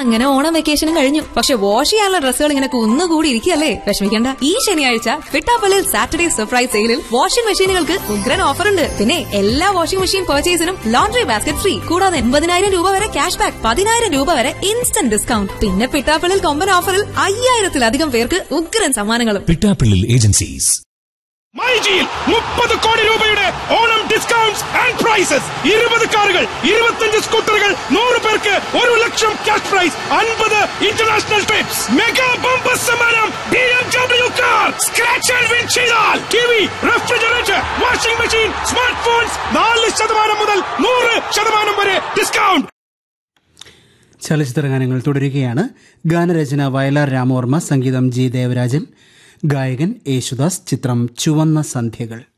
അങ്ങനെ ഓണം വെക്കേഷനും കഴിഞ്ഞു പക്ഷെ വാഷ് ചെയ്യാനുള്ള ഡ്രസ്സുകൾ ഇങ്ങനെ കുന്നുകൂടി ഇരിക്കുകയല്ലേ വിഷമിക്കണ്ട ഈ ശനിയാഴ്ച ഫിറ്റാപ്പലിൽ സാറ്റർഡേ സർപ്രൈസ് സെയിലിൽ വാഷിംഗ് മെഷീനുകൾക്ക് ഉഗ്രൻ ഓഫർ ഉണ്ട് പിന്നെ എല്ലാ വാഷിംഗ് മെഷീൻ പർച്ചേസിനും ലോണ്ടറി ബാസ്ക്കറ്റ് ഫ്രീ കൂടാതെ എൺപതിനായിരം രൂപ വരെ ക്യാഷ് ബാക്ക് പതിനായിരം രൂപ വരെ ഇൻസ്റ്റന്റ് ഡിസ്കൗണ്ട് പിന്നെ പിട്ടാപ്പള്ളിൽ കൊമ്പൻ ഓഫറിൽ അയ്യായിരത്തിലധികം പേർക്ക് ഉഗ്രൻ സമ്മാനങ്ങളും പിട്ടാപ്പിള്ളിൽ ഏജൻസീസ് മൈജിയിൽ മുപ്പത് കോടി രൂപയുടെ ഓണം ഡിസ്കൗണ്ട്സ് ആൻഡ് പ്രൈസസ് ഇരുപത് കാറുകൾ ഇരുപത്തഞ്ച് സ്കൂട്ടറുകൾ നൂറ് പേർക്ക് ഒരു ലക്ഷം ക്യാഷ് പ്രൈസ് അൻപത് ഇന്റർനാഷണൽ ട്രിപ്സ് മെഗാ ബമ്പർ സമ്മാനം B M W car scratch and win ചെയ്താൽ T V refrigerator washing machine smart phones നാല് ശതമാനം മുതൽ നൂറ് ശതമാനം വരെ ഡിസ്കൗണ്ട് ചലച്ചിത്ര ഗാനങ്ങൾ തുടരുകയാണ് ഗാനരചന വയലാർ രാമവർമ്മ സംഗീതം ജി ദേവരാജൻ ഗായകൻ യേശുദാസ് ചിത്രം ചുവന്ന സന്ധ്യകൾ